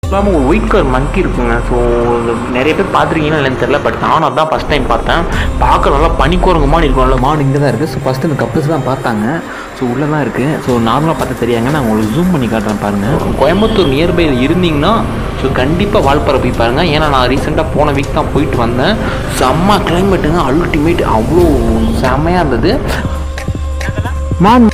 இல்லாமல் ஒரு white colour மங்கி இருக்குங்க ஸோ நிறைய பேர் பார்த்துருக்கீங்கன்னா இல்லைன்னு தெரியல பட் நானும் அதான் ஃபஸ்ட் டைம் பார்த்தேன் பார்க்க நல்லா பனிக்குரங்கு மாதிரி இருக்கும்ல மாடு இங்கே தான் இருக்குது ஸோ ஃபஸ்ட்டு இந்த கப்பல்ஸ் தான் பார்த்தாங்க ஸோ உள்ளே தான் இருக்குது ஸோ நார்மலாக பார்த்து தெரியாங்க நான் உங்களுக்கு ஜூம் பண்ணி காட்டுறேன் பாருங்கள் கோயம்புத்தூர் நியர்பையில் இருந்தீங்கன்னா ஸோ கண்டிப்பாக வால்பாறை போய் பாருங்கள் ஏன்னா நான் ரீசெண்டாக போன வீக் தான் போயிட்டு வந்தேன் செம்ம கிளைமேட்டுங்க அல்டிமேட் அவ்வளோ செம்மையாக இருந்தது மான்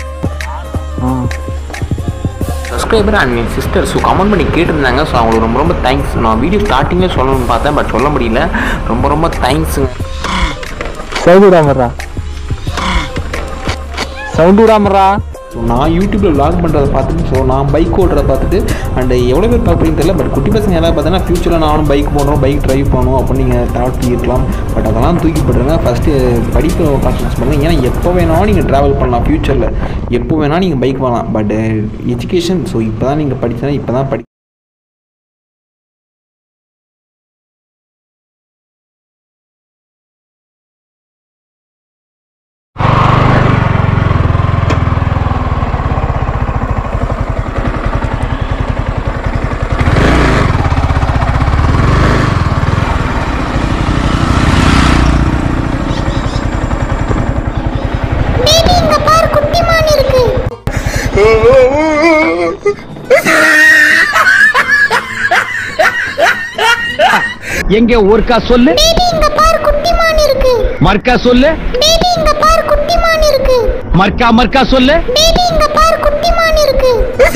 சப்ஸ்கிரைபர் அண்ட் என் சிஸ்டர் ஸோ கமெண்ட் பண்ணி கேட்டிருந்தாங்க ஸோ அவங்களுக்கு ரொம்ப ரொம்ப தேங்க்ஸ் நான் வீடியோ ஸ்டார்டிங்கே சொல்லணும்னு பார்த்தேன் பட் சொல்ல முடியல ரொம்ப ரொம்ப தேங்க்ஸுங்க சவுண்டு விடாமறா சவுண்டு விடாமறா ஸோ நான் யூடியூப்பில் vlog பண்ணுறதை பார்த்துட்டு ஸோ நான் பைக் ஓட்டுறத பார்த்துட்டு அண்ட் எவ்வளோ பேர் பார்க்குறீங்கன்னு தெரியல பட் குட்டி பசங்க யாராவது பார்த்தீங்கன்னா ஃபியூச்சரில் நானும் பைக் போடுறோம் பைக் டிரைவ் பண்ணணும் அப்படின்னு நீங்கள் தாட் இருக்கலாம் பட் அதெல்லாம் தூக்கி போட்டுருங்க ஃபஸ்ட்டு படிப்பு கான்சன்ட்ரேட் பண்ணுங்கள் ஏன்னா எப்போ வேணாலும் நீங்கள் ட்ராவல் பண்ணலாம் ஃப்யூச்சரில் எப்போ வேணாலும் நீங்கள் பைக் பண்ணலாம் பட் எஜுகேஷன் ஸோ இப்போ தான் நீங்கள் படிச்சா இப்போ தான் படி பேபி இங்க பாரு குட்டி மான் இருக்கு எங்க ஒருக்கா சொல்லு பேபி இங்க பாரு குட்டி மான் இருக்கு மர்க்கா சொல்லு பேபி இங்க பாரு குட்டி மான் இருக்கு மர்க்கா மர்க்கா சொல்லு பேபி இங்க பாரு குட்டி மான் இருக்கு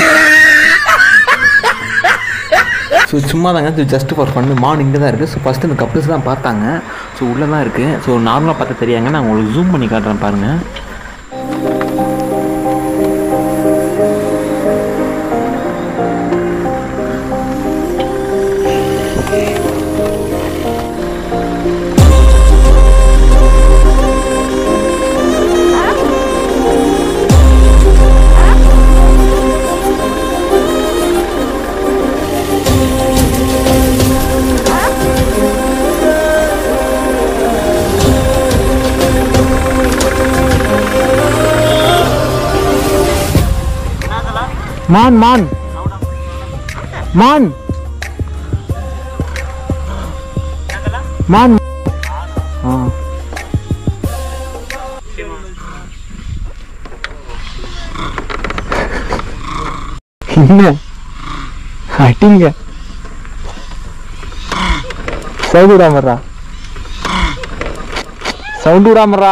ஸோ சும்மா தாங்க ஜஸ்ட் ஃபார் ஃபன் மான் இங்கே தான் இருக்குது ஸோ ஃபஸ்ட்டு இந்த கப்பல்ஸ் தான் பார்த்தாங்க ஸோ உள்ளே தான் இருக்குது ஸோ நார்மலாக பார்த்து தெரியாங்க நான் உங்களுக்கு ஜூம் பண்ணி காட்டுறேன் பாருங்கள் மான் மான் மான் மான் ஆ. என்ன அட்டிங்க சவுண்டு விடாமறா சவுண்டு விடாமறா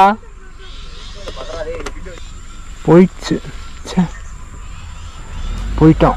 போயிடுச்சு ச்சே போயிட்டான்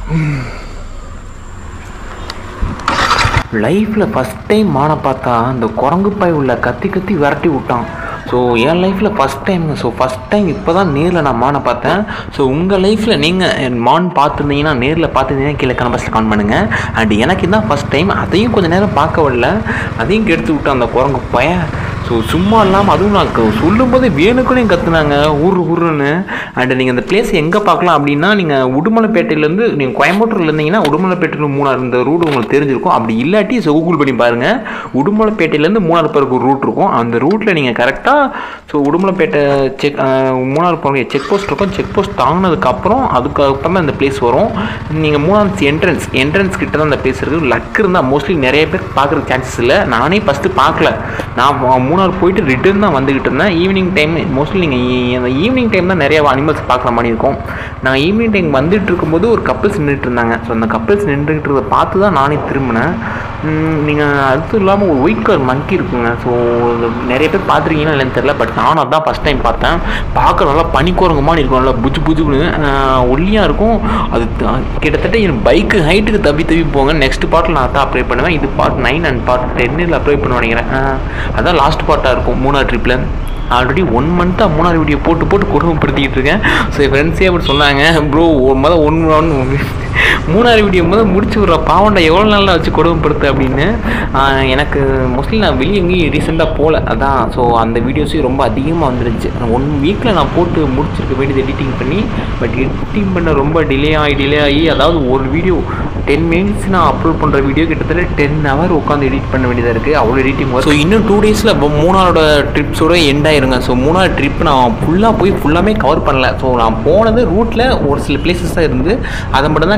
லைஃப்பில் ஃபஸ்ட் டைம் மானை பார்த்தா அந்த குரங்கு பாய் உள்ள கத்தி கத்தி விரட்டி விட்டான் ஸோ என் லைஃப்பில் first time so first time இப்போ தான் நேரில் நான் மானை பார்த்தேன் ஸோ உங்கள் லைஃப்பில் நீங்கள் மான் பார்த்துருந்தீங்கன்னா நேரில் பார்த்துருந்தீங்கன்னா கீழே கமெண்ட்ஸில் கமெண்ட் பண்ணுங்கள் அண்ட் எனக்கு இதான் ஃபஸ்ட் டைம் அதையும் கொஞ்சம் நேரம் பார்க்க வரல அதையும் கெடுத்து விட்டான் அந்த குரங்கு பையன் ஸோ சும்மா இல்லாமல் அதுவும் நான் க- சொல்லும்போதே வேணுக்குன்னு கத்துனாங்க ஊர் ஊருன்னு அண்ட் நீங்கள் அந்த பிளேஸ் எங்கே பார்க்கலாம் அப்படின்னா நீங்கள் உடுமலைப்பேட்டையிலேருந்து நீங்கள் கோயம்புத்தூர்ல இருந்தீங்கன்னா உடுமலைப்பேட்டையில் மூணார் இந்த ரூட் உங்களுக்கு தெரிஞ்சிருக்கும் அப்படி இல்லாட்டி ஸோ கூகுள் பண்ணி பாருங்கள் உடுமலைப்பேட்டையிலேருந்து மூணார் போகிறக்கு ஒரு ரூட் இருக்கும் அந்த ரூட்டில் நீங்கள் கரெக்டாக ஸோ உடுமலைப்பேட்டை செக் மூணார் போகிற செக் போஸ்ட் இருக்கும் செக் போஸ்ட் தாங்கினதுக்கப்புறம் அதுக்கப்புறம் தான் இந்த பிளேஸ் வரும் நீங்கள் மூணார் என்ட்ரன்ஸ் என்ட்ரன்ஸ் கிட்ட தான் அந்த பிளேஸ் இருக்குது லக் இருந்தால் மோஸ்ட்லி நிறைய பேர் பார்க்குற சான்சஸ் இல்லை நானே ஃபஸ்ட்டு பார்க்கல நான் மு- மூணார் போயிட்டு ரிட்டர்ன் தான் வந்துக்கிட்டு இருந்தேன் ஈவினிங் டைம் மோஸ்ட்லி நீங்கள் ஈவினிங் டைம் தான் நிறைய அனிமல்ஸ் பார்க்குற மாதிரி இருக்கும் நான் ஈவினிங் டைம் வந்துட்டு இருக்கும்போது ஒரு கப்பிள்ஸ் நின்றுட்டு இருந்தாங்க ஸோ அந்த கப்பிள்ஸ் நின்றுட்டு இருந்ததை பார்த்து தான் நானே திரும்பினேன் நீங்கள் அது இல்லாமல் ஒரு ஒயிட் கலர் மங்கி இருக்குங்க ஸோ நிறைய பேர் பார்த்துருக்கீங்கன்னா இல்லைன்னு தெரியல பட் நானும் அதான் ஃபஸ்ட் டைம் பார்த்தேன் பார்க்க நல்லா பனிக்குரங்கு மாதிரி இருக்கும் நல்லா புஜு புஜுன்னு ஒல்லியாக இருக்கும் அது த- கிட்டத்தட்ட என் பைக்கு ஹைட்டுக்கு தப்பி தப்பி போங்க நெக்ஸ்ட் பார்ட்டில் நான் தான் அப்ளை பண்ணுவேன் இது பார்ட் நைன் அண்ட் பார்ட் டென்னில் அப்ளை பண்ண நினைக்கிறேன் ஆஹ் அதான் லாஸ்ட் பார்ட்டாக இருக்கும் மூணாவது ட்ரிப்பில் ஆல்ரெடி ஒன் மந்த்தாக மூணாவது வீடியோ போட்டு போட்டு கொடுமைப்படுத்திக்கிட்டு இருக்கேன் ஸோ என் ஃப்ரெண்ட்ஸே அப்படி சொன்னாங்க ப்ரோ மொதல் ஒன் ஒன் மூணாவது வீடியோ முதல் முடிச்சு விட்ற பாவண்டை எவ்வளோ நாளில் வச்சு கொடுமைப்படுத்து அப்படின்னு ஆஹ் எனக்கு மோஸ்ட்லி நான் வெளியே எங்கேயும் ரீசெண்டாக போகல அதான் ஸோ அந்த வீடியோஸையும் ரொம்ப அதிகமாக வந்துருச்சு ஒன் வீக்கில் நான் போட்டு முடிச்சிருக்க வேண்டியது எடிட்டிங் பண்ணி பட் எடிட்டிங் பண்ண ரொம்ப டிலே ஆகி டிலே ஆகி அதாவது ஒரு வீடியோ டென் மினிட்ஸ் நான் அப்லோட் பண்ணுற வீடியோ கிட்டத்தட்ட டென் ஹவர் உட்காந்து எடிட் பண்ண வேண்டியதாக இருக்குது அவ்வளோ எடிட்டிங் ஸோ இன்னும் டூ டேஸில் மூணாரோட ட்ரிப்ஸோட எண்ட் ஆயிருங்க ஸோ மூணாவது ட்ரிப் நான் ஃபுல்லாக போய் ஃபுல்லாமே கவர் பண்ணல ஸோ நான் போனது ரூட்டில் ஒரு சில பிளேசஸ் தான் இருந்து அதை மட்டும் தான்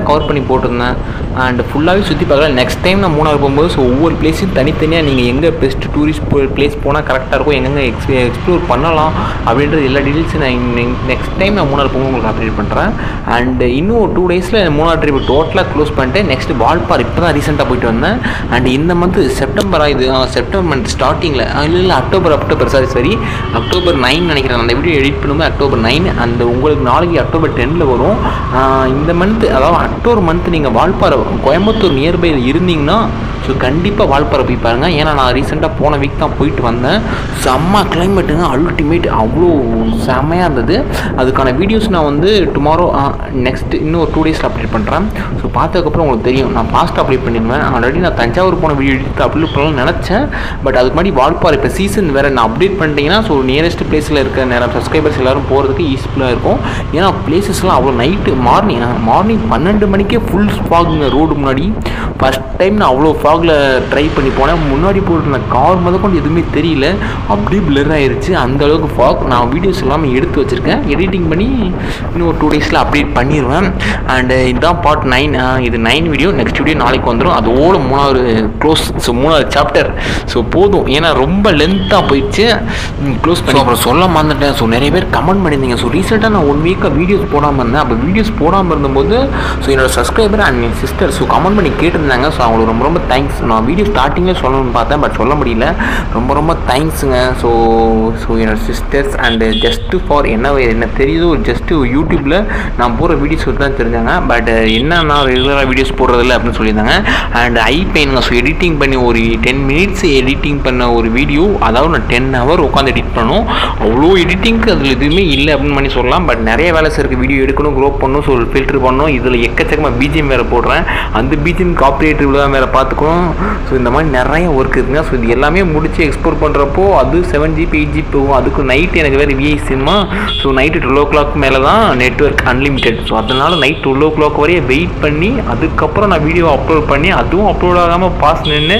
கவர் பண்ணி போட்டிருந்தேன் அண்ட் ஃபுல்லாகவே சுற்றி பார்க்கல நெக்ஸ்ட் டைம் நான் மூணாறு போகும்போது ஸோ ஒவ்வொரு பிளேஸையும் தனித்தனியாக நீங்கள் எங்கே பெஸ்ட் டூரிஸ்ட் பிளேஸ் போனால் கரெக்டாக இருக்கும் எங்கெங்கே எக்ஸ் எக்ஸ்ப்ளோர் பண்ணலாம் அப்படின்றது எல்லா டீட்டெயில்ஸும் நான் நெக்ஸ்ட் டைம் நான் மூணாறு போகும்போது உங்களுக்கு அப்டேட் பண்ணுறேன் அண்ட் இன்னும் ஒரு டூ டேஸில் மூணாறு ட்ரிப் டோட்டலாக க்ளோஸ் பண்ணிட்டு நெக்ஸ்ட் வால்பார் இப்போ தான் ரீசெண்டாக போயிட்டு வந்தேன் அண்ட் இந்த மந்த் செப்டம்பரா இது செப்டம்பர் மந்த் ஸ்டார்டிங்கில் இல்லை இல்லை அக்டோபர் அக்டோபர் சாரி சரி அக்டோபர் நைன் நினைக்கிறேன் அந்த வீடியோ எடிட் பண்ணும்போது அக்டோபர் நைன் அந்த உங்களுக்கு நாளைக்கு அக்டோபர் டென்னில் வரும் ஆஹ் இந்த மந்த் அதாவது அக்டோபர் மந்த் நீங்கள் வால்பாறை கோயம்புத்தூர் நியர்பையில் இருந்தீங்கன்னா ஸோ கண்டிப்பாக வால்பாறை போய் பாருங்கள் ஏன்னா நான் ரீசெண்டாக போன வீக் தான் போயிட்டு வந்தேன் செம்ம கிளைமேட்டுங்க அல்டிமேட் அவ்வளோ செம்மையாக இருந்தது அதுக்கான வீடியோஸ் நான் வந்து டுமாரோ நெக்ஸ்ட் இன்னும் ஒரு டூ டேஸில் அப்டேட் பண்ணுறேன் ஸோ பார்த்ததுக்கப்புறம் உங்களுக்கு தெரியும் நான் ஃபாஸ்ட்டாக அப்டேட் பண்ணிடுவேன் ஆல்ரெடி நான் தஞ்சாவூர் போன வீடியோ எடுத்து அப்லோட் பண்ணலாம்னு நினச்சேன் பட் அதுக்கு முன்னாடி வால்பாறை இப்போ சீசன் வேறு நான் அப்டேட் பண்ணிட்டீங்கன்னா ஸோ நியரஸ்ட் பிளேஸில் இருக்க நேரம் சப்ஸ்கிரைபர்ஸ் எல்லாரும் போகிறதுக்கு யூஸ்ஃபுல்லாக இருக்கும் ஏன்னா பிளேசஸ்லாம் அவ்வளோ நைட்டு மார்னிங் மார்னிங் பன்னெண்டு மணிக்கே ஃபுல் ஃபாகுங்க ரோடு முன்னாடி ஃபஸ்ட் டைம் நான் அவ்வளோ ஃபாகில் ட்ரை பண்ணி போனேன் முன்னாடி போட்டிருந்த கார் முத கொண்டு எதுவுமே தெரியல அப்படியே பிளர் ஆயிருச்சு அந்த அளவுக்கு ஃபாக் நான் வீடியோஸ் எல்லாமே எடுத்து வச்சுருக்கேன் எடிட்டிங் பண்ணி இன்னும் ஒரு டூ டேஸில் அப்டேட் பண்ணிடுவேன் அண்டு இதுதான் பார்ட் நைன் இது நைன் வீடியோ நெக்ஸ்ட் வீடியோ நாளைக்கு வந்துடும் அதோட மூணாவது க்ளோஸ் ஸோ மூணாவது சாப்டர் ஸோ போதும் ஏன்னா ரொம்ப லென்த்தாக போயிடுச்சு க்ளோஸ் பண்ணி அப்புறம் சொல்ல மறந்துட்டேன் ஸோ நிறைய பேர் கமெண்ட் பண்ணியிருந்தீங்க ஸோ ரீசெண்டாக நான் ஒன் வீக்காக வீடியோஸ் போடாமல் இருந்தேன் அப்போ வீடியோஸ் போடாமல் இருந்தபோது ஸோ என்னோட சப்ஸ்கிரைபர் அண்ட் என் சிஸ்டர் ஸோ கமெண்ட் பண்ணி கேட்டிருந்தாங்க ஸோ அவங்களுக்கு ரொம்ப ரொம்ப தேங்க்ஸ் நான் வீடியோ ஸ்டார்டிங்கில் சொல்லணும்னு பார்த்தேன் பட் சொல்ல முடியல ரொம்ப ரொம்ப தேங்க்ஸுங்க ஸோ ஸோ என்னோட சிஸ்டர்ஸ் அண்டு ஜஸ்ட்டு ஃபார் என்ன என்ன தெரியுதோ ஜஸ்ட்டு யூடியூப்பில் நான் போகிற வீடியோஸ் தான் தெரிஞ்சாங்க பட் என்ன நான் ரெகுலராக வீடியோஸ் போடுறதில்ல அப்படின்னு சொல்லியிருந்தாங்க அண்ட் ஐ பெயினுங்க ஸோ எடிட்டிங் பண்ணி ஒரு டென் மினிட்ஸ் எடிட்டிங் பண்ண ஒரு வீடியோ அதாவது நான் டென் ஹவர் உட்காந்து எடிட் பண்ணணும் அவ்வளோ எடிட்டிங்க்கு அதில் எதுவுமே இல்லை அப்படின்னு பண்ணி சொல்லலாம் பட் நிறைய வேலை இருக்குது வீடியோ எடுக்கணும் க்ரோ பண்ணணும் ஸோ ஃபில்டர் பண்ணணும் இதில் எக்கச்சக்கமாக பிஜிஎம் வேறு போடுறேன் அந்த பிஜிஎம் காப்பரேட் தான் வேறு பார்த்துக்கணும் ஸோ இந்த மாதிரி நிறைய ஒர்க் இருக்குங்க ஸோ இது எல்லாமே முடிச்சு எக்ஸ்போர்ட் பண்ணுறப்போ அது செவன் ஜிபி எயிட் ஜிபி போகும் அதுக்கு நைட் எனக்கு வேறு Vi cinema so night twelve o'clock மேலே தான் நெட்ஒர்க் அன்லிமிட்டெட் ஸோ அதனால் நைட் டுவெல் ஓ கிளாக் வரையும் வெயிட் பண்ணி அதுக்கப்புறம் நான் வீடியோ அப்லோட் பண்ணி அதுவும் அப்லோட் ஆகாமல் பாஸ் நின்று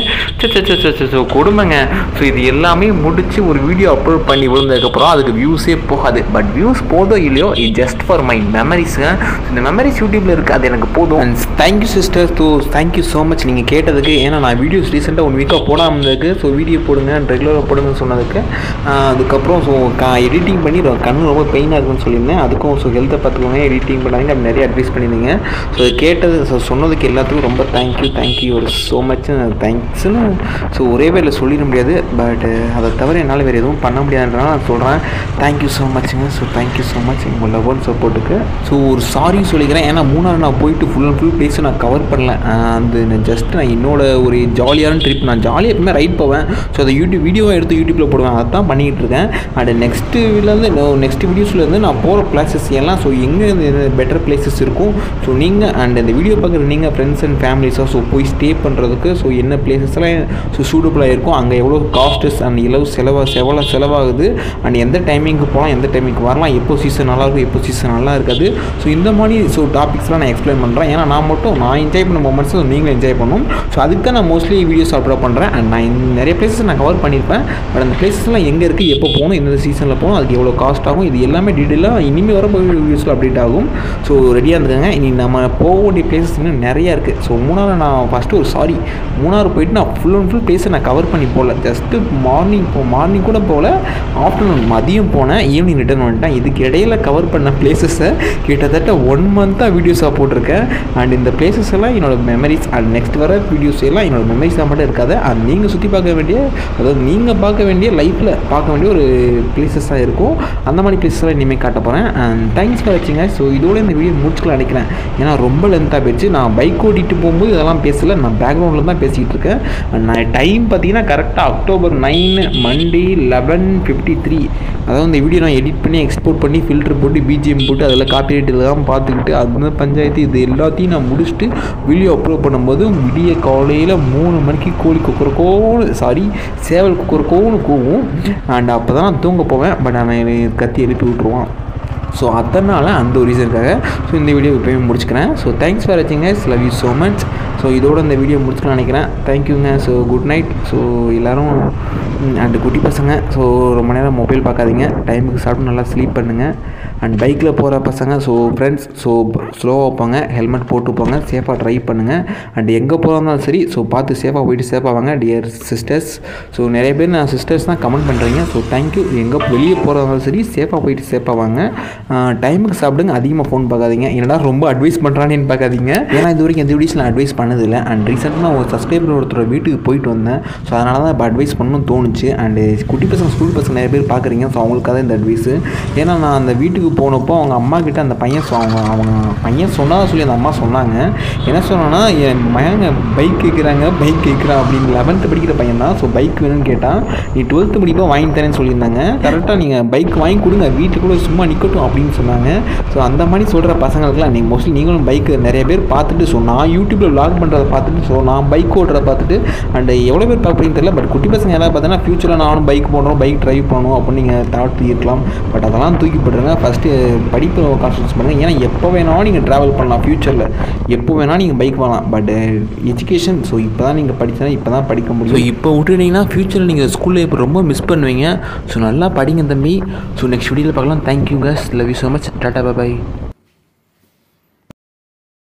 ஸோ கொடுமைங்க ஸோ இது எல்லாமே முடிச்சு ஒரு வீடியோ அப்லோட் பண்ணி விழுந்ததுக்கப்புறம் அதுக்கு வியூஸே போகாது பட் வியூஸ் போதோ இல்லையோ இது ஜஸ்ட் ஃபார் மை மெமரிஸுங்க இந்த மெமரிஸ் யூடியூப்பில் இருக்குது அது எனக்கு போதும் thank you sister so thank you so much நீங்கள் கேட்டதுக்கு ஏன்னா நான் வீடியோஸ் ரீசெண்டாக ஒன் வீக்காக போடாமல் இருந்ததுக்கு ஸோ வீடியோ போடுங்க ரெகுலராக போடுங்கன்னு சொன்னதுக்கு ஆஹ் அதுக்கப்புறம் ஸோ கா எடிட்டிங் பண்ணி ரொ- கண்ணு ரொம்ப பெயினாக இருக்குன்னு சொல்லியிருந்தேன் அதுக்கும் ஸோ ஹெல்த்தை பார்த்துக்கோங்க எடிட்டிங் பண்ணாங்க அப்படி நிறைய அட்வைஸ் பண்ணியிருந்தீங்க ஸோ கேட்டது ஸோ சொன்னதுக்கு எல்லாத்துக்கும் ரொம்ப தேங்க்யூ தேங்க்யூ ஒரு ஸோ மச் தேங்க்ஸ்னு ஸோ ஒரே வேலை சொல்லிட முடியாது பட் அதை தவிர என்னால் வேறு எதுவும் பண்ண முடியாதுன்றனால நான் சொல்கிறேன் தேங்க்யூ ஸோ மச்சுங்க ஸோ தேங்க்யூ ஸோ மச் உங்கள் லவ் சப்போர்ட்டுக்கு ஸோ ஒரு சாரி சொல்லிக்கிறேன் ஏன்னா மூணாறு நான் போயிட்டு ஃபுல் அண்ட் ஃபுல் பிளேஸை நான் கவர் பண்ணல ஆஹ் அந்த நான் ஜஸ்ட் நான் என்னோட ஒரு ஜாலியான ட்ரிப் நான் ஜாலியாக எப்பவுமே ரைட் போவேன் ஸோ அதை யூடியூப் வீடியோவை எடுத்து யூடியூப்பில் போடுவேன் அதான் பண்ணிக்கிட்டு இருக்கேன் அண்ட் நெக்ஸ்ட்டுலேருந்து நெக்ஸ்ட் வீடியோஸ்லேருந்து நான் போகிற பிளேசஸ் எல்லாம் ஸோ எங்கே பெட்டர் பிளேசஸ் இருக்கும் ஸோ நீங்கள் அண்ட் இந்த வீடியோ பார்க்குற நீங்கள் ஃப்ரெண்ட்ஸ் அண்ட் ஃபேமிலிஸாக ஸோ போய் ஸ்டே பண்ணுறதுக்கு ஸோ என்ன பிளேசஸ்லாம் ஸோ சூட்டபுளாக இருக்கும் அங்கே எவ்வளோ காஸ்டஸ் அண்ட் எவ்வளோ செலவா செவ்வளோ செலவாகுது அண்ட் எந்த டைமிங்க்கு போகலாம் எந்த டைமிங்க்கு வரலாம் எப்போ சீசன் நல்லா இருக்கும் எப்போ சீசன் நல்லா இருக்காது ஸோ இந்த மாதிரி ஸோ டாபிக்ஸ்லாம் நான் எக்ஸ்பிளைன் பண்ணுறேன் ஏன்னா நான் மட்டும் நான் என்ஜாய் பண்ண மூமெண்ட்ஸ் நீங்களும் என்ஜாய் பண்ணணும் ஸோ அதுக்கு தான் நான் மோஸ்ட்லி வீடியோஸ் அப்லோட் பண்ணுறேன் அண்ட் நான் இந்த நிறைய பிளேசஸ் நான் கவர் பண்ணியிருப்பேன் பட் அந்த பிளேசஸ்லாம் எங்கே இருக்குது எப்போ போகணும் எந்த சீசனில் போகணும் அதுக்கு எவ்வளோ காஸ்ட் ஆகும் இது எல்லாமே டீட்டெயிலாக இனிமேல் வர வீடியோஸில் அப்டேட் ஆகும் ஸோ ரெடியாக இருந்துக்கங்க இனி நம்ம போக வேண்டிய பிளேசஸ் இன்னும் நிறையா இருக்குது ஸோ மூணாறு நான் ஃபஸ்ட்டு ஒரு சாரி மூணாறு போயிட்டு நான் ஃபுல் அண்ட் ஃபுல் பிளேஸை நான் கவர் பண்ணி போகல ஜஸ்ட்டு மார்னிங் போ மார்னிங் கூட போகல ஆஃப்டர்நூன் மதியம் போனேன் ஈவினிங் ரிட்டர்ன் வந்துட்டேன் இதுக்கு இடையில கவர் பண்ண பிளேசஸை கிட்டத்தட்ட ஒன் மந்த்தாக வீடியோஸாக போட்டிருக்கேன் அண்ட் இந்த பிளேசஸ் எல்லாம் என்னோட மெமரிஸ் அண்ட் நெக்ஸ்ட் வர வீடியோஸ் எல்லாம் என்னோட மெமரிஸ் தான் மட்டும் இருக்காது அண்ட் நீங்கள் சுற்றி பார்க்க வேண்டிய அதாவது நீங்கள் பார்க்க வேண்டிய லைஃப்பில் பார்க்க வேண்டிய ஒரு பிளேசஸாக இருக்கும் அந்த மாதிரி பிளேசஸ்லாம் இனிமேல் காட்ட போகிறேன் அண்ட் தேங்க்ஸ் ஃபார் வச்சுங்க ஸோ இதோட இந்த வீடியோ முடிச்சுக்கலாம் நினைக்கிறேன் ஏன்னா ரொம்ப லென்த்தாக போயிடுச்சு நான் பைக் ஓட்டிட்டு போகும்போது இதெல்லாம் பேசல நான் பேக்ரவுண்டில் தான் பேசிக்கிட்டு இருக்கேன் And நான் டைம் பார்த்தீங்கன்னா கரெக்டாக October nine Monday eleven fifty three அதாவது இந்த வீடியோ நான் எடிட் பண்ணி எக்ஸ்போர்ட் பண்ணி ஃபில்டர் போட்டு பிஜிஎம் போட்டு அதில் காப்பிரைட் இதெல்லாம் பார்த்துக்கிட்டு அந்த பஞ்சாயத்து இது எல்லாத்தையும் நான் முடிச்சுட்டு வீடியோ அப்லோட் பண்ணும்போது விடிய காலையில் மூணு மணிக்கு கோழி குக்கரக்கோன்னு சாரி சேவல் குக்கரக்கோன்னு கூவும் அண்ட் அப்போ தான் நான் தூங்க போவேன் பட் அவன் கத்தி எழுப்பி விட்ருவான் ஸோ அதனால் அந்த ஒரு ரீசனுக்காக ஸோ இந்த வீடியோ இப்போயும் முடிச்சுக்கிறேன் ஸோ தேங்க்ஸ் ஃபார் வாட்சிங்க love you so much so இதோட இந்த வீடியோ முடிச்சுக்கலாம் நினைக்கிறேன் தேங்க்யூங்க ஸோ குட் நைட் ஸோ எல்லோரும் அண்டு குட்டி பசங்க ஸோ ரொம்ப நேரம் மொபைல் பார்க்காதீங்க டைமுக்கு சாப்பிட்டு நல்லா ஸ்லீப் பண்ணுங்கள் அண்ட் பைக்கில் போகிற பசங்க ஸோ ஃப்ரெண்ட்ஸ் ஸோ ஸ்லோவாக போங்க ஹெல்மெட் போட்டு போங்க சேஃபாக ட்ரைவ் பண்ணுங்கள் அண்ட் எங்கே போகிறதாலும் சரி ஸோ பார்த்து சேஃபாக போயிட்டு சேஃபாக வாங்க டியர் சிஸ்டர்ஸ் ஸோ நிறைய பேர் நான் சிஸ்டர்ஸ் தான் கமெண்ட் பண்ணுறீங்க ஸோ தேங்க்யூ எங்கே வெளியே போகிறதாலும் சரி சேஃபாக போயிட்டு சேஃபாக வாங்க டைமுக்கு சாப்பிடுங்க அதிகமாக ஃபோன் பார்க்காதீங்க என்னடா ரொம்ப அட்வைஸ் பண்ணுறானேன்னு பார்க்காதீங்க ஏன்னா இது வரைக்கும் எந்த வீடியோஸ் நான் அட்வைஸ் பண்ணதில்லை அண்ட் ரீசெண்டாக நான் ஒரு சப்ஸ்கிரைபர் ஒருத்தர் வீட்டுக்கு போயிட்டு வந்தேன் ஸோ அதனால தான் இப்போ அட்வைஸ் பண்ணணும்னு தோணுச்சு அண்டு குட்டி பசங்க ஸ்கூல் பசங்க நிறைய பேர் பார்க்குறீங்க ஸோ அவங்களுக்காக தான் இந்த அட்வைஸு ஏன்னா நான் அந்த வீட்டுக்கு போனப்போ அவங்க அம்மா கிட்ட அந்த பையன் சொ- அவங்க அவங்க பையன் சொன்னதா சொல்லி அந்த அம்மா சொன்னாங்க என்ன சொன்னான்னா என் மகங்க பைக் கேட்குறாங்க பைக் கேட்குறான் அப்படின்னு லெவன்த்து படிக்கிற பையன் தான் ஸோ பைக் வேணும்னு கேட்டான் நீ டுவெல்த்து படிப்போ வாங்கி தரேன்னு சொல்லியிருந்தாங்க கரெக்டாக நீங்கள் பைக் வாங்கி கொடுங்க வீட்டுக்குள்ளே சும்மா நிற்கட்டும் அப்படின்னு சொன்னாங்க ஸோ அந்த மாதிரி சொல்கிற பசங்களுக்குலாம் நீங்கள் மோஸ்ட்லி நீங்களும் பைக் நிறைய பேர் பார்த்துட்டு ஸோ நான் யூடியூப்பில் vlog பண்ணுறத பார்த்துட்டு ஸோ நான் பைக் ஓட்டுறத பார்த்துட்டு அண்ட் எவ்வளோ பேர் பார்க்குறீங்கன்னு தெரியல பட் குட்டி பசங்க யாராவது பார்த்தீங்கன்னா ஃபியூச்சரில் நானும் பைக் போடுறோம் பைக் ட்ரைவ் பண்ணணும் அப்படின்னு நீங்கள் தாட் இருக்கலாம் பட் அதெல்லாம் தூக்கி போட்டுருங்க ஃபஸ்ட்டு படிப்பு கான்சன்ட்ரேட் பண்ணுங்கள் ஏன்னா எப்போ வேணாலும் நீங்கள் ட்ராவல் பண்ணலாம் ஃபியூச்சரில் எப்போ வேணாலும் நீங்கள் பைக் வாங்கலாம் பட் எஜுகேஷன் ஸோ இப்போ தான் நீங்கள் படிச்சா இப்போ தான் படிக்க முடியும் ஸோ இப்போ விட்டுட்டீங்கன்னா ஃபியூச்சரில் நீங்கள் ஸ்கூலில் இப்போ ரொம்ப மிஸ் பண்ணுவீங்க ஸோ நல்லா படிங்க தம்பி ஸோ நெக்ஸ்ட் வீடியோவில் பார்க்கலாம் thank you guys love you so much tata bye